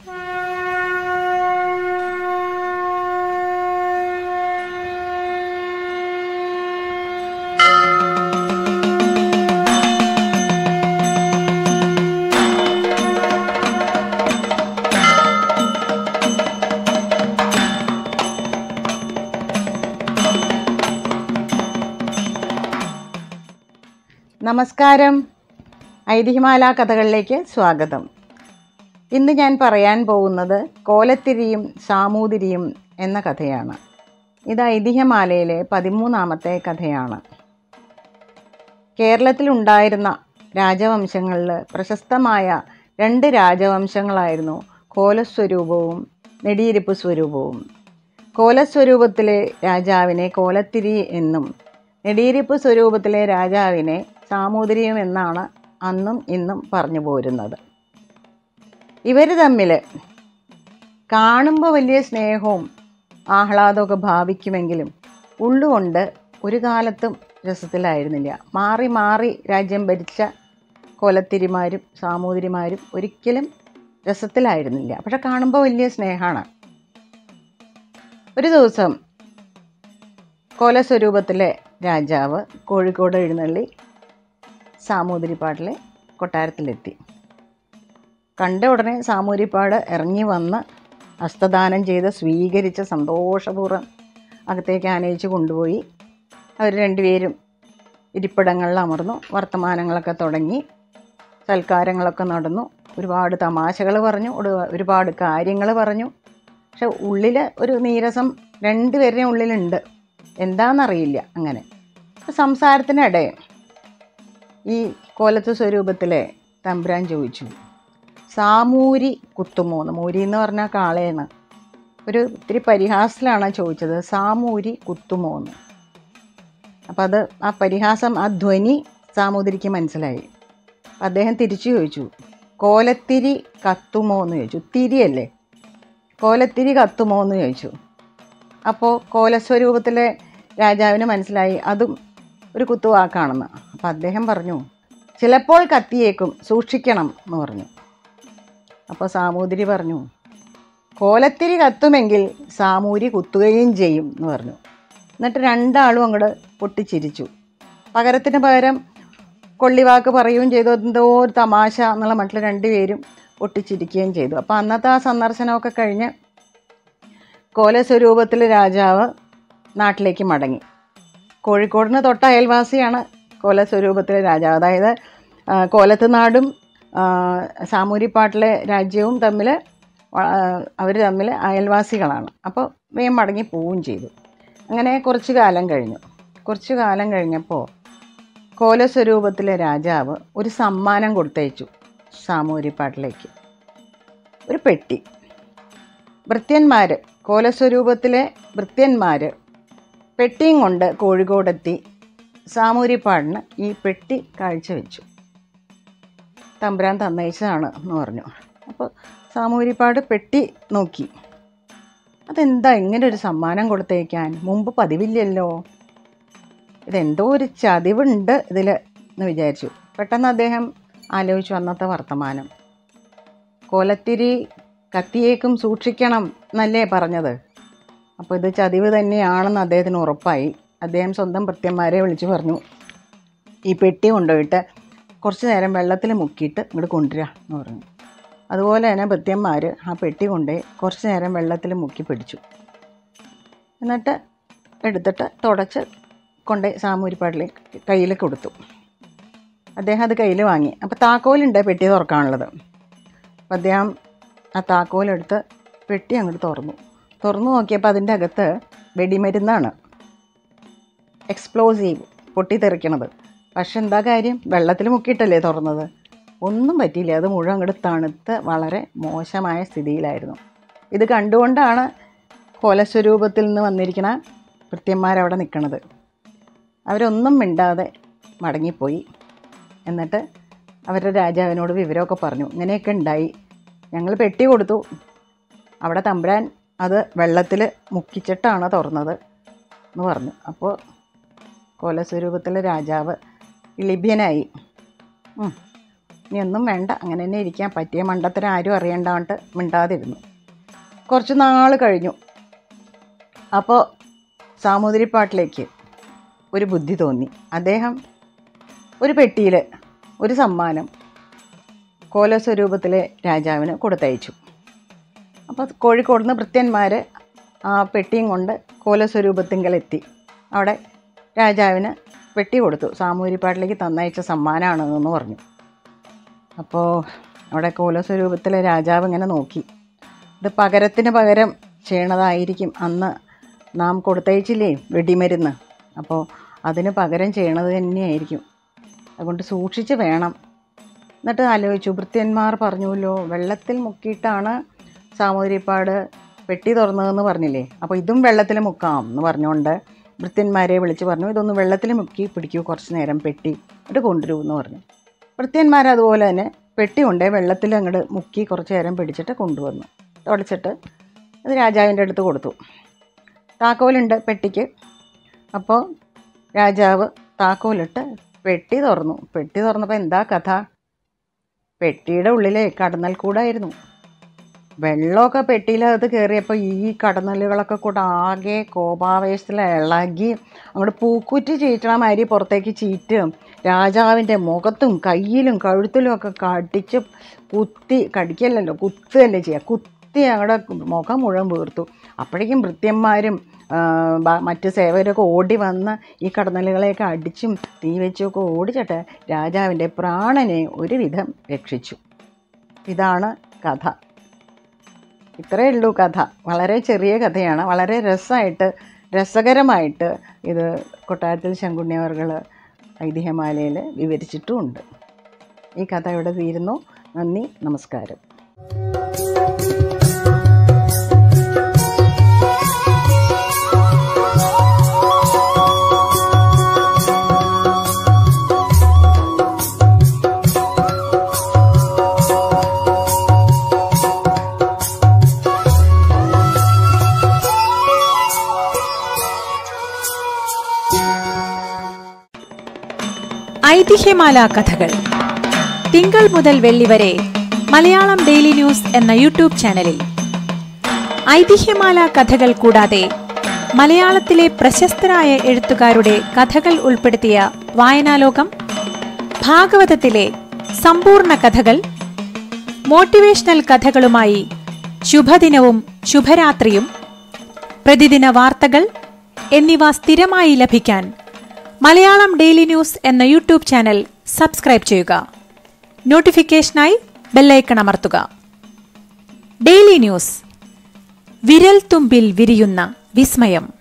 നമസ്കാരം ഐതിഹ്യമാല കഥകളിലേക്ക് സ്വാഗതം ഇന്ന് ഞാൻ പറയാൻ പോകുന്നത് കോലത്തിരിയും സാമൂതിരിയും എന്ന കഥയാണ് ഇത് ഐതിഹ്യമാലയിലെ പതിമൂന്നാമത്തെ കഥയാണ് കേരളത്തിലുണ്ടായിരുന്ന രാജവംശങ്ങളിൽ പ്രശസ്തമായ രണ്ട് രാജവംശങ്ങളായിരുന്നു കോലസ്വരൂപവും നെടിയിരിപ്പ് സ്വരൂപവും കോലസ്വരൂപത്തിലെ രാജാവിനെ കോലത്തിരി എന്നും നെടിയിരിപ്പ് സ്വരൂപത്തിലെ രാജാവിനെ സാമൂതിരിയും എന്നാണ് അന്നും ഇന്നും പറഞ്ഞു പോരുന്നത് ഇവർ തമ്മിൽ കാണുമ്പോൾ വലിയ സ്നേഹവും ആഹ്ലാദമൊക്കെ ഭാവിക്കുമെങ്കിലും ഉള്ളുകൊണ്ട് ഒരു കാലത്തും രസത്തിലായിരുന്നില്ല മാറി മാറി രാജ്യം ഭരിച്ച കൊലത്തിരിമാരും സാമൂതിരിമാരും ഒരിക്കലും രസത്തിലായിരുന്നില്ല പക്ഷെ കാണുമ്പോൾ വലിയ സ്നേഹമാണ് ഒരു ദിവസം കോലസ്വരൂപത്തിലെ രാജാവ് കോഴിക്കോട് എഴുന്നള്ളി സാമൂതിരിപ്പാടിലെ കൊട്ടാരത്തിലെത്തി കണ്ട ഉടനെ സാമൂതിരിപ്പാട് ഇറങ്ങി വന്ന് ഹസ്തദാനം ചെയ്ത് സ്വീകരിച്ച് സന്തോഷപൂർവ്വം അകത്തേക്ക് ആനയിച്ച് കൊണ്ടുപോയി അവർ രണ്ടുപേരും ഇരിപ്പിടങ്ങളിൽ അമർന്നു വർത്തമാനങ്ങളൊക്കെ തുടങ്ങി സൽക്കാരങ്ങളൊക്കെ നടന്നു ഒരുപാട് തമാശകൾ പറഞ്ഞു ഒരു- ഒരുപാട് കാര്യങ്ങൾ പറഞ്ഞു പക്ഷെ ഉള്ളിൽ ഒരു നീരസം രണ്ടുപേരുടെയും ഉള്ളിലുണ്ട് എന്താണെന്നറിയില്ല അങ്ങനെ അപ്പോൾ സംസാരത്തിനിടെ ഈ കോലത്ത് സ്വരൂപത്തിലെ തമ്പുരാൻ ചോദിച്ചു സാമൂരി കുത്തുമോന്ന് മൂരി എന്ന് പറഞ്ഞാൽ കാളയാണ് ഒരു ഇത്തിരി പരിഹാസത്തിലാണ് ചോദിച്ചത് സാമൂരി കുത്തുമോന്ന് അപ്പം അത് ആ പരിഹാസം ആ ധ്വനി സാമൂതിരിക്ക് മനസ്സിലായി അപ്പം അദ്ദേഹം തിരിച്ചു ചോദിച്ചു കോലത്തിരി കത്തുമോ എന്ന് ചോദിച്ചു തിരിയല്ലേ കോലത്തിരി കത്തുമോ എന്ന് ചോദിച്ചു അപ്പോൾ കോലസ്വരൂപത്തിലെ രാജാവിന് മനസ്സിലായി അതും ഒരു കുത്തുവാക്കാണെന്ന് അപ്പം അദ്ദേഹം പറഞ്ഞു ചിലപ്പോൾ കത്തിയേക്കും സൂക്ഷിക്കണം എന്ന് പറഞ്ഞു അപ്പോൾ സാമൂതിരി പറഞ്ഞു കോലത്തിരി കത്തുമെങ്കിൽ സാമൂരി കുത്തുകയും ചെയ്യും എന്ന് പറഞ്ഞു എന്നിട്ട് രണ്ടാളും അങ്ങോട്ട് പൊട്ടിച്ചിരിച്ചു പകരത്തിന് പകരം കൊള്ളിവാക്ക് പറയുകയും ചെയ്തു എന്തോ ഒരു തമാശ എന്നുള്ള മട്ടിൽ രണ്ടുപേരും പൊട്ടിച്ചിരിക്കുകയും ചെയ്തു അപ്പോൾ അന്നത്തെ ആ സന്ദർശനമൊക്കെ കഴിഞ്ഞ് കോലസ്വരൂപത്തിൽ രാജാവ് നാട്ടിലേക്ക് മടങ്ങി കോഴിക്കോടിന് തൊട്ട അയൽവാസിയാണ് കോലസ്വരൂപത്തിലെ രാജാവ് അതായത് ആ, കോലത്ത് നാടും ആ, സാമൂരിപ്പാട്ടിലെ രാജ്യവും തമ്മിൽ അവർ തമ്മിൽ അയൽവാസികളാണ് അപ്പോൾ വേഗം മടങ്ങി പോവുകയും ചെയ്തു അങ്ങനെ കുറച്ച് കാലം കഴിഞ്ഞു കുറച്ച് കാലം കഴിഞ്ഞപ്പോൾ കോലസ്വരൂപത്തിലെ രാജാവ് ഒരു സമ്മാനം കൊടുത്തയച്ചു സാമൂരിപ്പാട്ടിലേക്ക് ഒരു പെട്ടി ഭൃത്യന്മാർ കോലസ്വരൂപത്തിലെ ഭൃത്യന്മാർ പെട്ടിയും കൊണ്ട് കോഴിക്കോടെത്തി സാമൂരിപ്പാടിന് ഈ പെട്ടി കാഴ്ചവെച്ചു തമ്പുരാൻ തന്നയിച്ചതാണ് എന്ന് പറഞ്ഞു അപ്പോൾ സാമൂരിപ്പാട് പെട്ടി നോക്കി അതെന്താ ഇങ്ങനെ ഒരു സമ്മാനം കൊടുത്തേക്കാൻ മുമ്പ് പതിവില്ലല്ലോ ഇതെന്തോ ഒരു ചതിവുണ്ട് ഇതിൽ എന്ന് വിചാരിച്ചു പെട്ടെന്ന് അദ്ദേഹം ആലോചിച്ചു അന്നത്തെ വർത്തമാനം കോലത്തിരി കത്തിയേക്കും സൂക്ഷിക്കണം എന്നല്ലേ പറഞ്ഞത് അപ്പോൾ ഇത് ചതിവ് തന്നെയാണെന്ന് അദ്ദേഹത്തിന് ഉറപ്പായി അദ്ദേഹം സ്വന്തം ഭൃത്യന്മാരെ വിളിച്ചു പറഞ്ഞു ഈ പെട്ടി കൊണ്ടുപോയിട്ട് കുറച്ച് നേരം വെള്ളത്തിൽ മുക്കിയിട്ട് ഇങ്ങോട്ട് കൊണ്ടുവരിക എന്ന് പറഞ്ഞു അതുപോലെ തന്നെ ഭൃത്യന്മാർ ആ പെട്ടി കൊണ്ടുപോയി കുറച്ച് നേരം വെള്ളത്തിൽ മുക്കി പിടിച്ചു എന്നിട്ട് എടുത്തിട്ട് തുടച്ച് കൊണ്ട് സാമൂരിപ്പാടിലേക്ക് കയ്യിൽ കൊടുത്തു അദ്ദേഹം അത് കയ്യിൽ വാങ്ങി അപ്പോൾ താക്കോലുണ്ട് പെട്ടി തുറക്കാനുള്ളത് അപ്പോൾ അദ്ദേഹം ആ താക്കോലെടുത്ത് പെട്ടി അങ്ങോട്ട് തുറന്നു തുറന്നു നോക്കിയപ്പോൾ അതിൻ്റെ അകത്ത് വെടിമരുന്നാണ് എക്സ്പ്ലോസീവ് പൊട്ടിത്തെറിക്കണത് പക്ഷെ എന്താ കാര്യം വെള്ളത്തിൽ മുക്കിയിട്ടല്ലേ തുറന്നത് ഒന്നും പറ്റിയില്ല അത് മുഴുവൻ അങ്ങോട്ട് തണുത്ത് വളരെ മോശമായ സ്ഥിതിയിലായിരുന്നു ഇത് കണ്ടുകൊണ്ടാണ് കോലസ്വരൂപത്തിൽ നിന്ന് വന്നിരിക്കുന്ന ഭൃത്യന്മാരവിടെ നിൽക്കണത് അവരൊന്നും മിണ്ടാതെ മടങ്ങിപ്പോയി എന്നിട്ട് അവരുടെ രാജാവിനോട് വിവരമൊക്കെ പറഞ്ഞു ഇങ്ങനെയൊക്കെ ഉണ്ടായി ഞങ്ങൾ പെട്ടി കൊടുത്തു അവിടെ തമ്പുരാൻ അത് വെള്ളത്തിൽ മുക്കിച്ചിട്ടാണ് തുറന്നത് എന്ന് പറഞ്ഞു അപ്പോൾ കോലസ്വരൂപത്തിലെ രാജാവ് ലിഭ്യനായി ഉം. ഇനി ഒന്നും വേണ്ട അങ്ങനെ തന്നെ ഇരിക്കാൻ പറ്റിയ മണ്ടത്തരം ആരും അറിയണ്ടാണ്ട് മിണ്ടാതിരുന്നു കുറച്ച് നാൾ കഴിഞ്ഞു അപ്പോൾ സാമൂതിരിപ്പാട്ടിലേക്ക് ഒരു ബുദ്ധി തോന്നി അദ്ദേഹം ഒരു പെട്ടിയിൽ ഒരു സമ്മാനം കോലസ്വരൂപത്തിലെ രാജാവിന് കൊടുത്തയച്ചു അപ്പോൾ കോഴിക്കോട് നിന്ന് ഭൃത്യന്മാർ ആ പെട്ടിയും കൊണ്ട് കോലസ്വരൂപത്തിങ്കലെത്തി അവിടെ രാജാവിന് പെട്ടി കൊടുത്തു സാമൂതിരിപ്പാട്ടിലേക്ക് തന്നയച്ച സമ്മാനമാണെന്ന് പറഞ്ഞു അപ്പോൾ അവിടെ കോലസ്വരൂപത്തിലെ രാജാവ് ഇങ്ങനെ നോക്കി ഇത് പകരത്തിന് പകരം ചെയ്യണതായിരിക്കും അന്ന് നാം കൊടുത്തയച്ചില്ലേ വെടിമരുന്ന് അപ്പോൾ അതിന് പകരം ചെയ്യണത് തന്നെയായിരിക്കും അതുകൊണ്ട് സൂക്ഷിച്ച് വേണം എന്നിട്ട് ആലോചിച്ചു ഭൃത്യന്മാർ പറഞ്ഞുവല്ലോ വെള്ളത്തിൽ മുക്കിയിട്ടാണ് സാമൂതിരിപ്പാട് പെട്ടി തുറന്നതെന്ന് പറഞ്ഞില്ലേ അപ്പോൾ ഇതും വെള്ളത്തിൽ മുക്കാം എന്ന് പറഞ്ഞുകൊണ്ട് ഭൃത്യന്മാരെ വിളിച്ച് പറഞ്ഞു ഇതൊന്ന് വെള്ളത്തിൽ മുക്കി പിടിക്കൂ കുറച്ച് നേരം പെട്ടി എന്നിട്ട് കൊണ്ടുവരൂ എന്ന് പറഞ്ഞു ഭൃത്യന്മാർ അതുപോലെ തന്നെ പെട്ടി കൊണ്ടേ വെള്ളത്തിൽ അങ്ങോട്ട് മുക്കി കുറച്ച് നേരം പിടിച്ചിട്ട് കൊണ്ടുവന്നു തുടച്ചിട്ട് അത് രാജാവിൻ്റെ അടുത്ത് കൊടുത്തു താക്കോലുണ്ട് പെട്ടിക്ക് അപ്പോൾ രാജാവ് താക്കോലിട്ട് പെട്ടി തുറന്നു പെട്ടി തുറന്നപ്പോൾ എന്താ കഥ പെട്ടിയുടെ ഉള്ളിലെ കടന്നൽ കൂടായിരുന്നു വെള്ളമൊക്കെ പെട്ടിയിലകത്ത് കയറിയപ്പോൾ ഈ കടന്നലുകളൊക്കെ കൂടെ ആകെ കോപാവേശത്തിൽ ഇളകി അങ്ങോട്ട് പൂക്കുറ്റി ചീറ്റണ മാതിരി പുറത്തേക്ക് ചീറ്റും രാജാവിൻ്റെ മുഖത്തും കയ്യിലും കഴുത്തിലും ഒക്കെ കടിച്ച് കുത്തി കടിക്കല്ലല്ലോ കുത്തുകയല്ലേ ചെയ്യുക കുത്തി അങ്ങോട്ട് മുഖം മുഴുവൻ വീർത്തു അപ്പോഴേക്കും ഭൃത്യന്മാരും ആ, ബ- മറ്റ് സേവകരൊക്കെ ഓടി വന്ന് ഈ കടന്നലുകളെയൊക്കെ അടിച്ചും തീ വെച്ചുമൊക്കെ ഓടിച്ചിട്ട് രാജാവിൻ്റെ പ്രാണനെ ഒരുവിധം രക്ഷിച്ചു ഇതാണ് കഥ ഇത്രയേ ഉള്ളൂ കഥ വളരെ ചെറിയ കഥയാണ് വളരെ രസമായിട്ട് രസകരമായിട്ട് ഇത് കൊട്ടാരത്തിൽ ശങ്കുണ്ണിയവർകൾ ഐതിഹ്യമാലയിൽ വിവരിച്ചിട്ടുമുണ്ട് ഈ കഥ ഇവിടെ തീരുന്നു നന്ദി നമസ്കാരം ഐതിഹ്യമാല കഥകൾ തിങ്കൾ മുതൽ വെള്ളി വരെ മലയാളം ഡെയിലി ന്യൂസ് എന്ന യൂട്യൂബ് ചാനലിൽ ഐതിഹ്യമാല കഥകൾ കൂടാതെ മലയാളത്തിലെ പ്രശസ്തരായ എഴുത്തുകാരുടെ കഥകൾ ഉൾപ്പെടുത്തിയ വായനാലോകം ഭാഗവതത്തിലെ സമ്പൂർണ്ണ കഥകൾ മോട്ടിവേഷണൽ കഥകളുമായി ശുഭദിനവും ശുഭരാത്രിയും പ്രതിദിന വാർത്തകൾ എന്നിവ സ്ഥിരമായി ലഭിക്കാൻ മലയാളം ഡെയിലി ന്യൂസ് എന്ന യൂട്യൂബ് ചാനൽ സബ്സ്ക്രൈബ് ചെയ്യുക നോട്ടിഫിക്കേഷനായി ബെല്ലൈക്കൺ അമർത്തുക ഡെയിലി ന്യൂസ് വിരൽ തുമ്പിൽ വിരിയുന്ന വിസ്മയം